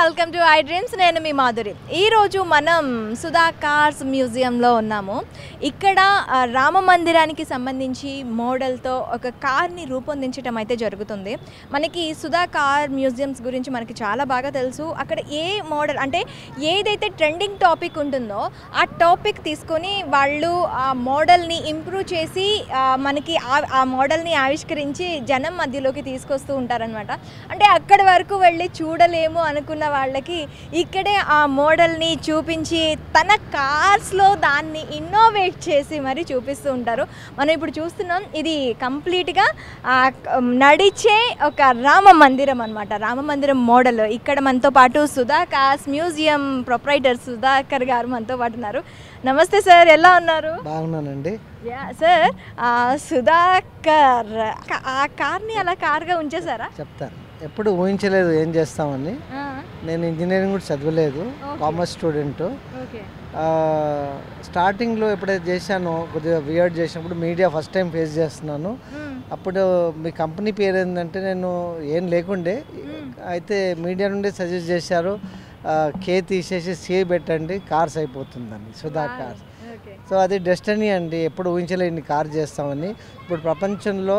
Welcome to I dreams నేను మీ మాధురి ఈరోజు మనం సుధా కార్స్ మ్యూజియంలో ఉన్నాము ఇక్కడ ఆ, రామ మందిరానికి సంబంధించి మోడల్తో ఒక కార్ని రూపొందించడం అయితే జరుగుతుంది మనకి సుధా కార్ మ్యూజియంస్ గురించి మనకి చాలా బాగా తెలుసు అక్కడ ఏ మోడల్ అంటే ఏదైతే ట్రెండింగ్ టాపిక్ ఉంటుందో ఆ టాపిక్ తీసుకొని వాళ్ళు ఆ మోడల్ని ఇంప్రూవ్ చేసి ఆ, మనకి ఆ- ఆ మోడల్ని ఆవిష్కరించి జనం మధ్యలోకి తీసుకొస్తూ ఉంటారనమాట అంటే అక్కడి వరకు వెళ్ళి చూడలేము అనుకున్న వాళ్ళకి ఇక్కడే ఆ మోడల్ని చూపించి తన కార్స్లో దాన్ని ఇన్నోవేట్ చేసి మరి చూపిస్తూ ఉంటారు మనం ఇప్పుడు చూస్తున్నాం ఇది కంప్లీట్గా ఆ, క- నడిచే ఒక రామ మందిరం అనమాట రామ మందిరం మోడల్ ఇక్కడ మనతో పాటు Sudha cars museum proprietor Sudhakar garu మనతో పాటు ఉన్నారు నమస్తే సార్ ఎలా ఉన్నారు బాగున్నానండి యా సార్ ఆ, సుధాకర్ క- ఆ కార్ని అలా కార్గా ఉంచేసారా చెప్తాను ఎప్పుడు ఊహించలేదు ఏం చేస్తామని నేను ఇంజనీరింగ్ కూడా చదవలేదు Okay. కామర్స్ స్టూడెంట్ ఓకే స్టార్టింగ్లో ఎప్పుడైతే చేశానో కొద్దిగా వియర్డ్ చేసినప్పుడు మీడియా ఫస్ట్ టైం ఫేస్ చేస్తున్నాను అప్పుడు మీ కంపెనీ పేరు ఏంటంటే నేను ఏం లేకుండే అయితే మీడియా నుండి సజెస్ట్ చేశారు ఆ, కే తీసేసి సి పెట్టండి కార్స్ అయిపోతుందని సుధా కార్స్ ఓకే సో అది డెస్టనీ అండి ఎప్పుడు ఊహించలేని కార్ చేస్తామని ఇప్పుడు ప్రపంచంలో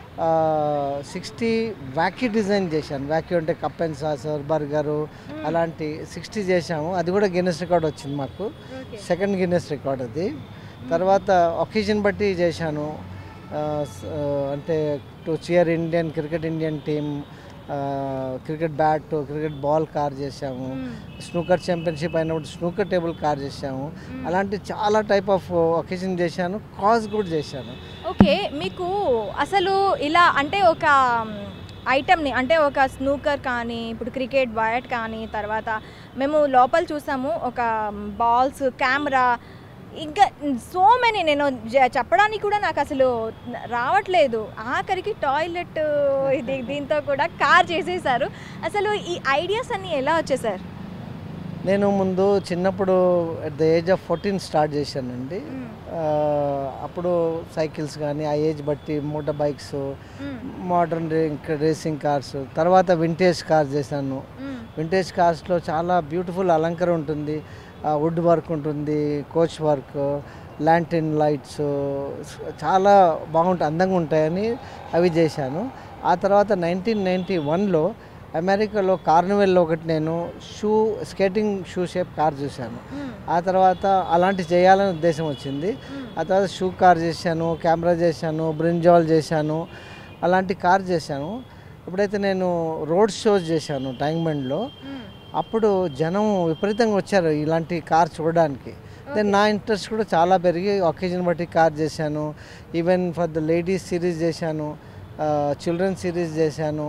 సిక్స్టీ వ్యాక్యూ డిజైన్ చేశాను వ్యాక్యూ అంటే కప్ అండ్ సాసర్ బర్గరు అలాంటి సిక్స్టీ చేశాము అది కూడా గిన్నెస్ రికార్డ్ వచ్చింది మాకు ఓకే సెకండ్ గిన్నెస్ రికార్డ్ అది తర్వాత ఒకేజన్ బట్టి చేశాను ఆ, స- ఆ, అంటే to cheer Indian cricket Indian team cricket bat cricket ball car చేశాము స్నూకర్ ఛాంపియన్షిప్ అయినప్పుడు స్నూకర్ టేబుల్ కార్ చేశాము అలాంటి చాలా టైప్ ఆఫ్ ఒకేషన్ చేశాను కాజ్ కూడా చేశాను ఓకే మీకు అసలు ఇలా అంటే ఒక ఐటమ్ని అంటే ఒక స్నూకర్ కానీ ఇప్పుడు క్రికెట్ బ్యాట్ కానీ తర్వాత మేము లోపల చూసాము ఒక బాల్స్ కెమెరా ఇంకా సో మెనీ నేను జ- చెప్పడానికి కూడా నాకు అసలు రావట్లేదు ఆఖరికి టాయిలెట్ ఇది దీంతో కూడా కార్ చేసేసారు అసలు ఈ ఐడియాస్ అన్నీ ఎలా వచ్చాయి సార్ నేను ముందు చిన్నప్పుడు at the age of fourteen start చేశానండి ఆ, అప్పుడు సైకిల్స్ కానీ ఆ ఏజ్ బట్టి motor bikes modern racing cars తర్వాత వింటేజ్ కార్స్ చేశాను వింటేజ్ కార్స్లో చాలా బ్యూటిఫుల్ అలంకరణ ఉంటుంది వుడ్ వర్క్ ఉంటుంది కోచ్ వర్క్ ల్యాంటిన్ లైట్స్ చాలా బాగుంటాయి అందంగా ఉంటాయని అవి చేశాను ఆ తర్వాత నైన్టీన్ నైంటీ వన్లో అమెరికాలో కార్నివెల్లో ఒకటి నేను shoe skating shoe shape car చూశాను ఆ తర్వాత అలాంటి చేయాలని ఉద్దేశం వచ్చింది ఆ తర్వాత షూ కార్ చేశాను కెమెరా చేశాను బ్రింజాల్ చేశాను అలాంటి కార్ చేశాను ఎప్పుడైతే నేను రోడ్ షోస్ చేశాను ట్యాంక్మెంట్లో అప్పుడు జనం విపరీతంగా వచ్చారు ఇలాంటి కార్ చూడడానికి దెన్ నా ఇంట్రెస్ట్ కూడా చాలా పెరిగి ఒకేజన్ బట్టి కార్ చేశాను even for the ladies series చేశాను చిల్డ్రన్ సిరీస్ చేశాను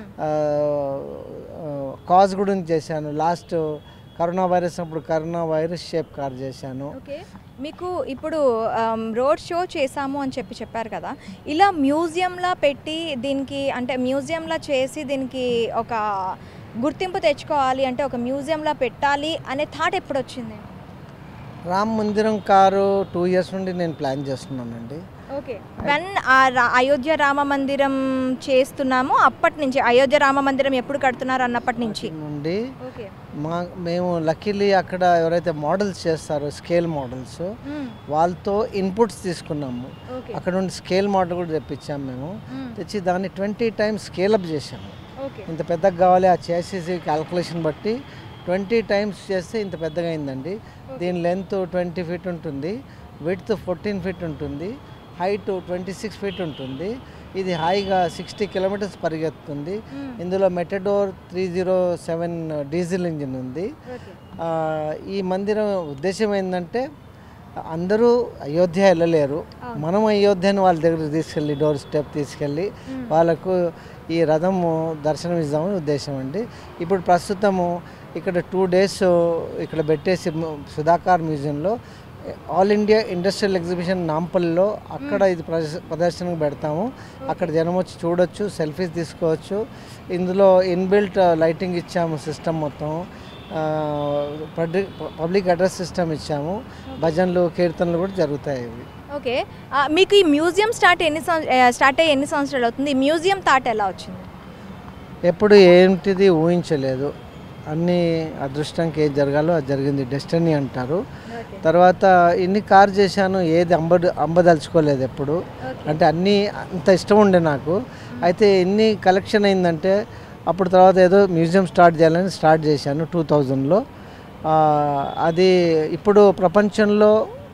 కాజ్ గురించి చేశాను లాస్ట్ కరోనా వైరస్ అప్పుడు కరోనా వైరస్ షేప్ కార్ చేశాను ఓకే మీకు ఇప్పుడు ఆమ్, రోడ్ షో చేశాము అని చెప్పి చెప్పారు కదా ఇలా మ్యూజియంలా పెట్టి దీనికి అంటే మ్యూజియంలా చేసి దీనికి ఒక గుర్తింపు తెచ్చుకోవాలి అంటే ఒక మ్యూజియంలా పెట్టాలి అనే థాట్ ఎప్పుడు వచ్చింది రామ్ మందిరం కారు టూ ఇయర్స్ నుండి నేను ప్లాన్ చేస్తున్నానండి ఓకే వెన్ అయోధ్య రామ మందిరం చేస్తున్నాము అప్పటి నుంచి అయోధ్య రామ మందిరం ఎప్పుడు కడుతున్నారు అన్నప్పటి నుంచి నుండి ఓకే మా మేము లక్కీలీ అక్కడ ఎవరైతే మోడల్స్ చేస్తారో స్కేల్ మోడల్స్ వాళ్ళతో ఇన్పుట్స్ తీసుకున్నాము ఓకే అక్కడ నుండి స్కేల్ మోడల్ కూడా తెప్పించాము మేము తెచ్చి దాన్ని ట్వంటీ టైమ్స్ స్కేలప్ చేసాము ఓకే ఇంత పెద్దగా కావాలి ఆ చేసేసి క్యాల్కులేషన్ బట్టి ట్వంటీ టైమ్స్ చేస్తే ఇంత పెద్దగా అయిందండి దీని లెంత్ ట్వంటీ ఫీట్ ఉంటుంది విడ్త్ ఫోర్టీన్ ఫీట్ ఉంటుంది హైట్ ట్వంటీ సిక్స్ ఫీట్ ఉంటుంది ఇది హాయిగా సిక్స్టీ కిలోమీటర్స్ పరిగెత్తుంది ఇందులో Matador three zero seven diesel engine ఉంది ఓకే ఆ, ఈ మందిరం ఉద్దేశం ఏంటంటే అందరూ అయోధ్య వెళ్ళలేరు మనం అయోధ్యను వాళ్ళ దగ్గర తీసుకెళ్ళి డోర్ స్టెప్ తీసుకెళ్ళి వాళ్ళకు ఈ రథము దర్శనం ఇద్దామని ఉద్దేశం అండి ఇప్పుడు ప్రస్తుతము ఇక్కడ టూ డేస్ ఇక్కడ పెట్టేసి ము- సుధాకార్ మ్యూజియంలో ఆల్ ఇండియా ఇండస్ట్రియల్ ఎగ్జిబిషన్ నాంపల్లిలో అక్కడ ఇది ప్రదర్శ- ప్రదర్శనకు పెడతాము అక్కడ జనం వచ్చి చూడొచ్చు సెల్ఫీస్ తీసుకోవచ్చు ఇందులో ఇన్బిల్ట్ లైటింగ్ ఇచ్చాము సిస్టమ్ మొత్తం పబ్లిక్ పబ్లిక్ అడ్రస్ సిస్టమ్ ఇచ్చాము భజనలు కీర్తనలు కూడా జరుగుతాయి ఇవి ఓకే ఆ, మీకు ఈ మ్యూజియం స్టార్ట్ ఎన్ని సంవ- ఆ, స్టార్ట్ అయ్యి ఎన్ని సంవత్సరాలు అవుతుంది ఈ మ్యూజియం థాట్ ఎలా వచ్చింది ఎప్పుడు ఏంటిది ఊహించలేదు అన్ని అదృష్టానికి ఏది జరగాలో అది జరిగింది డెస్టినీ అంటారు తర్వాత ఇన్ని కార్ చేశాను ఏది అంబ అంబదలుచుకోలేదు ఎప్పుడు అంటే అన్నీ అంత ఇష్టం ఉండే నాకు అయితే ఎన్ని కలెక్షన్ అయిందంటే అప్పుడు తర్వాత ఏదో మ్యూజియం స్టార్ట్ చేయాలని స్టార్ట్ చేశాను టూ థౌజండ్లో అది ఇప్పుడు ప్రపంచంలో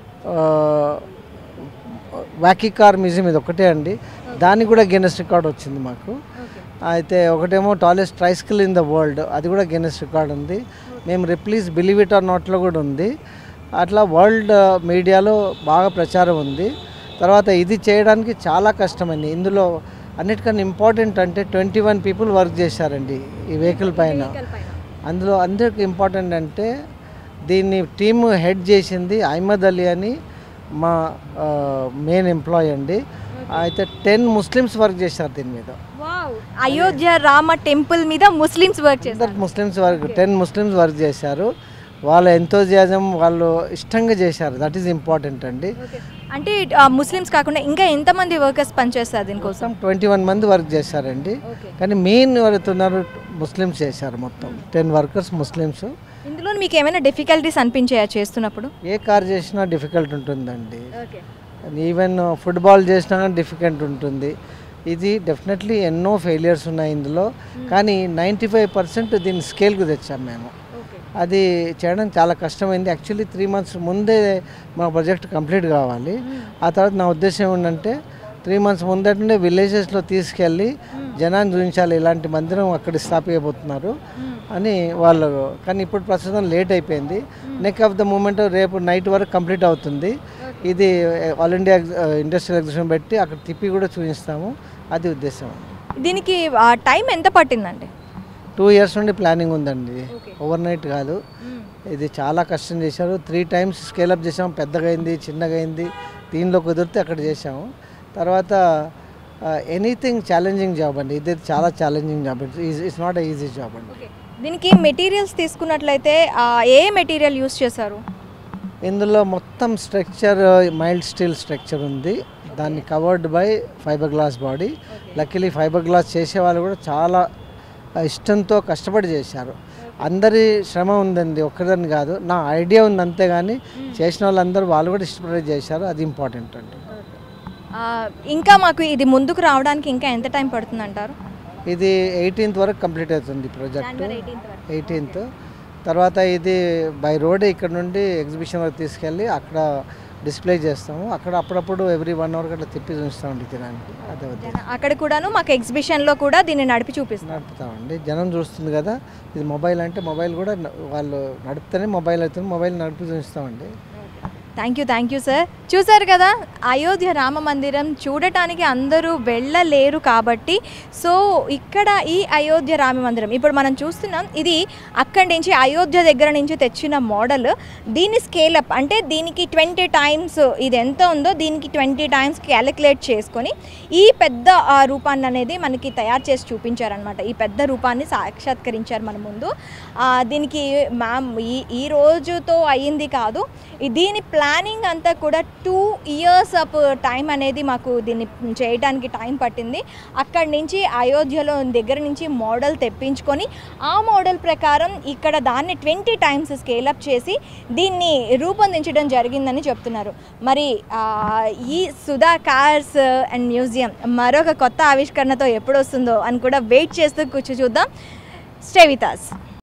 వ్యాకీ కార్ మ్యూజియం ఇది ఒకటే అండి దానికి కూడా గిన్నెస్ రికార్డ్ వచ్చింది మాకు అయితే ఒకటేమో tallest tricycle in the world అది కూడా గిన్నెస్ రికార్డ్ ఉంది మేము రిప్లీజ్ బిలీవ్ ఇట్ ఆర్ నాట్లో కూడా ఉంది అట్లా వరల్డ్ మీడియాలో బాగా ప్రచారం ఉంది తర్వాత ఇది చేయడానికి చాలా కష్టమైంది ఇందులో అన్నిటికన్నా ఇంపార్టెంట్ అంటే ట్వంటీ వన్ పీపుల్ వర్క్ చేశారండి ఈ వెహికల్ పైన అందులో అందరికి ఇంపార్టెంట్ అంటే దీన్ని టీమ్ హెడ్ చేసింది అహ్మద్ అలీ అని మా మెయిన్ ఎంప్లాయ్ అండి అయితే టెన్ ముస్లిమ్స్ వర్క్ చేశారు దీని మీద వావ్ అయోధ్య రామ టెంపుల్ మీద ముస్లిమ్స్ వర్క్ చేస్తారు అందరు Muslims work ten Muslims work చేశారు వాళ్ళ ఎంతోజియాజం వాళ్ళు ఇష్టంగా చేశారు దట్ ఈస్ ఇంపార్టెంట్ అండి అంటే ఆ, ముస్లిమ్స్ కాకుండా ఇంకా ఎంతమంది వర్కర్స్ పనిచేస్తారు దీనికోసం మొత్తం ట్వంటీ వన్ మంది వర్క్ చేశారండి కానీ మెయిన్ ఎవరైతే ఉన్నారో ముస్లిమ్స్ చేశారు మొత్తం టెన్ వర్కర్స్ ముస్లిమ్స్ ఇందులో మీకు ఏమైనా డిఫికల్టీస్ అనిపించాయా చేస్తున్నప్పుడు ఏ కార్ చేసినా డిఫికల్ట్ ఉంటుందండి ఈవెన్ ఫుట్బాల్ చేసినా కానీ డిఫికల్ట్ ఉంటుంది ఇది డెఫినెట్లీ ఎన్నో ఫెయిలియర్స్ ఉన్నాయి ఇందులో కానీ నైంటీ ఫైవ్ పర్సెంట్ దీన్ని స్కేల్కు తెచ్చాం మేము అది చేయడం చాలా కష్టమైంది యాక్చువల్లీ త్రీ మంత్స్ ముందే మా ప్రాజెక్ట్ కంప్లీట్ కావాలి ఆ తర్వాత నా ఉద్దేశం ఏంటంటే త్రీ మంత్స్ ముందటనే విలేజెస్లో తీసుకెళ్ళి జనాన్ని చూపించాలి ఇలాంటి మందిరం అక్కడ స్థాపించబోతున్నారు అని వాళ్ళు కానీ ఇప్పుడు ప్రస్తుతం లేట్ అయిపోయింది నెక్ ఆఫ్ ద మూమెంట్ రేపు నైట్ వరకు కంప్లీట్ అవుతుంది ఇది ఆల్ ఇండియా ఇండస్ట్రియల్ ఎగ్జిబిషన్ పెట్టి అక్కడ తిప్పి కూడా చూపిస్తాము అది ఉద్దేశం దీనికి టైం ఎంత పట్టిందండి టూ ఇయర్స్ నుండి ప్లానింగ్ ఉందండి ఓవర్ నైట్ కాదు ఇది చాలా కష్టం చేశారు త్రీ టైమ్స్ స్కేలప్ చేసాం పెద్దగా అయింది చిన్నగా అయింది దీనిలో కుదిరితే అక్కడ చేసాము తర్వాత ఎనీథింగ్ ఛాలెంజింగ్ జాబ్ అండి ఇది చాలా challenging job it's not easy job అండి దీనికి మెటీరియల్స్ తీసుకున్నట్లయితే ఆ, ఏ మెటీరియల్ యూస్ చేశారు ఇందులో మొత్తం స్ట్రక్చర్ మైల్డ్ స్టీల్ స్ట్రక్చర్ ఉంది దాన్ని covered by fibre glass body luckily fibre glass చేసే వాళ్ళు కూడా చాలా ఇష్టంతో కష్టపడి చేశారు అందరి శ్రమ ఉందండి ఒక్కదని కాదు నా ఐడియా ఉంది అంతేగాని చేసిన వాళ్ళందరూ వాళ్ళు కూడా ఇష్టపడి చేశారు అది ఇంపార్టెంట్ అండి ఆ, ఇంకా మాకు ఇది ముందుకు రావడానికి ఇంకా ఎంత టైం పడుతుంది అంటారు ఇది ఎయిటీన్త్ వరకు కంప్లీట్ అవుతుంది ప్రాజెక్ట్ ఎయిటీన్త్ తర్వాత ఇది బై రోడ్ ఇక్కడ నుండి ఎగ్జిబిషన్ వరకు తీసుకెళ్ళి అక్కడ డిస్ప్లే చేస్తాము అక్కడ అప్పుడప్పుడు ఎవ్రీ వన్ అవర్ అట్లా తిప్పి చూస్తామండి తినడానికి అదే ఉద్దేశం అక్కడ కూడాను మాకు ఎగ్జిబిషన్లో కూడా దీన్ని నడిపి చూపిస్తున్నారు నడుపుతామండి జనం చూస్తుంది కదా ఇది మొబైల్ అంటే మొబైల్ కూడా న- వాళ్ళు నడిపితేనే మొబైల్ అవుతుంది మొబైల్ నడిపి చూపిస్తామండి thank you thank you sir చూసారు కదా అయోధ్య రామ మందిరం చూడటానికి అందరూ వెళ్ళలేరు కాబట్టి సో ఇక్కడ ఈ అయోధ్య రామ మందిరం ఇప్పుడు మనం చూస్తున్నాం ఇది అక్కడి నుంచి అయోధ్య దగ్గర నుంచి తెచ్చిన మోడల్ దీన్ని స్కేల్ అప్ అంటే దీనికి ట్వంటీ టైమ్స్ ఇది ఎంత ఉందో దీనికి ట్వంటీ టైమ్స్ క్యాలిక్యులేట్ చేసుకొని ఈ పెద్ద ఆ, రూపాన్ని అనేది మనకి తయారు చేసి చూపించారనమాట ఈ పెద్ద రూపాన్ని సాక్షాత్కరించారు మన ముందు ఆ, దీనికి మ్యామ్ ఈ ఈ రోజుతో అయ్యింది కాదు ఈ దీని ప్లానింగ్ అంతా కూడా టూ ఇయర్స్ అప్ టైం అనేది మాకు దీన్ని చేయడానికి టైం పట్టింది అక్కడి నుంచి అయోధ్యలో దగ్గర నుంచి మోడల్ తెప్పించుకొని ఆ మోడల్ ప్రకారం ఇక్కడ దాన్ని ట్వంటీ టైమ్స్ స్కేలప్ చేసి దీన్ని రూపొందించడం జరిగిందని చెప్తున్నారు మరి ఆ, ఈ సుధా కార్స్ అండ్ మ్యూజియం మరొక కొత్త ఆవిష్కరణతో ఎప్పుడు వస్తుందో అని కూడా వెయిట్ చేస్తూ కూర్చో చూద్దాం స్టే విత్ us.